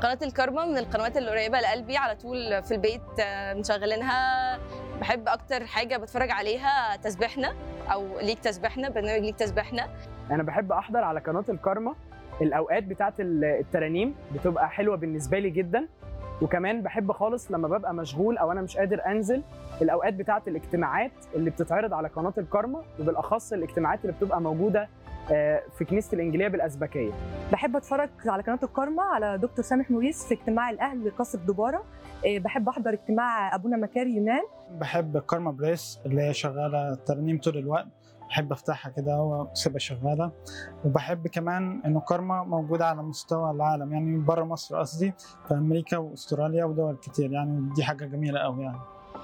قناه الكارما من القنوات اللي قريبه لقلبي على طول في البيت آه، مشغلينها بحب اكتر حاجه بتفرج عليها تسبيحنا او ليك تسبيحنا برنامج ليك تسبيحنا انا بحب احضر على قناه الكارما الاوقات بتاعه الترانيم بتبقى حلوه بالنسبه لي جدا وكمان بحب خالص لما ببقى مشغول او انا مش قادر انزل الاوقات بتاعه الاجتماعات اللي بتتعرض على قناه الكارما وبالاخص الاجتماعات اللي بتبقى موجوده آه، في كنيسه الانجيليه بالازبكيه بحب اتفرج على قناه الكارما على دكتور سامح موريس في اجتماع الاهل لقصر دباره إيه، بحب احضر اجتماع ابونا مكاري يونان بحب كارما بريس اللي هي شغاله ترنيم طول الوقت بحب افتحها كده واسيبها شغاله وبحب كمان انه كارما موجوده على مستوى العالم يعني بره مصر قصدي في امريكا واستراليا ودول كتير يعني دي حاجه جميله قوي يعني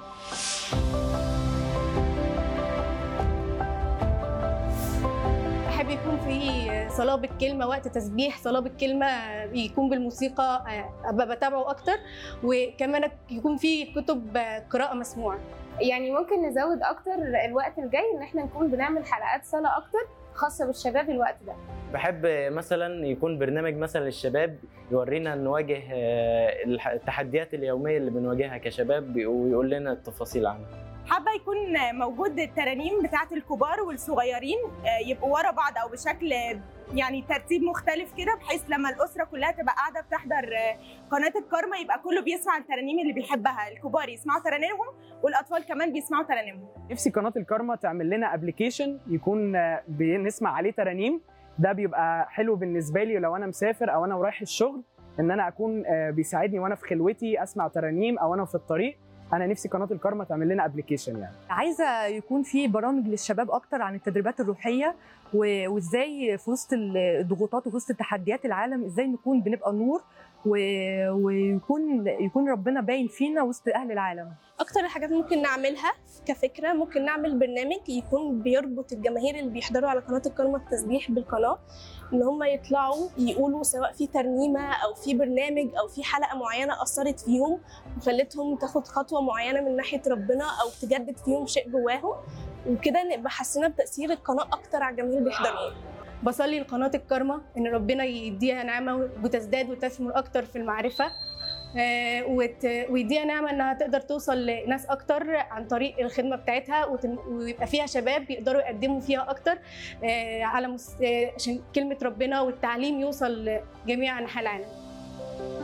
احب يكون في صلاه بالكلمه وقت تسبيح صلاه بالكلمه يكون بالموسيقى آه، ابقى بتابعه اكتر وكمان يكون في كتب قراءه مسموعه يعني ممكن نزود اكتر الوقت الجاي ان احنا نكون بنعمل حلقات صلاه اكتر خاصه بالشباب الوقت ده بحب مثلا يكون برنامج مثلا للشباب يورينا نواجه آه، الح- التحديات اليوميه اللي بنواجهها كشباب ويقول لنا التفاصيل عنها حابه يكون موجود الترانيم بتاعه الكبار والصغيرين آه، يبقوا ورا بعض او بشكل يعني ترتيب مختلف كده بحيث لما الاسره كلها تبقى قاعده بتحضر آه، قناه الكارما يبقى كله بيسمع الترانيم اللي بيحبها الكبار يسمعوا ترانيمهم والاطفال كمان بيسمعوا ترانيمهم نفسي قناه الكارما تعمل لنا ابلكيشن يكون آه، بنسمع عليه ترانيم ده بيبقى حلو بالنسبه لي لو انا مسافر او انا ورايح الشغل ان انا اكون آه، بيساعدني وانا في خلوتي اسمع ترانيم او انا في الطريق انا نفسي قناه الكارما تعمل لنا ابلكيشن يعني عايزه يكون في برامج للشباب اكتر عن التدريبات الروحيه و- وازاي في وسط الضغوطات وفي وسط تحديات العالم ازاي نكون بنبقى نور و- ويكون يكون ربنا باين فينا وسط اهل العالم اكتر الحاجات ممكن نعملها كفكره ممكن نعمل برنامج يكون بيربط الجماهير اللي بيحضروا على قناه الكرمه التسبيح بالقناه ان هم يطلعوا يقولوا سواء في ترنيمه او في برنامج او في حلقه معينه اثرت فيهم وخلتهم تاخد خطوه معينه من ناحيه ربنا او تجدد فيهم شيء جواهم وكده نبقى حسينا بتاثير القناه اكتر على الجماهير اللي بيحضروا بصلي لقناه الكرمه ان ربنا يديها نعمه وتزداد وتثمر اكتر في المعرفه آه، وت- ويديها نعمه انها تقدر توصل لناس اكتر عن طريق الخدمه بتاعتها وتن- ويبقى فيها شباب يقدروا يقدموا فيها اكتر آه، على مس- آه، عشان كلمه ربنا والتعليم يوصل لجميع انحاء العالم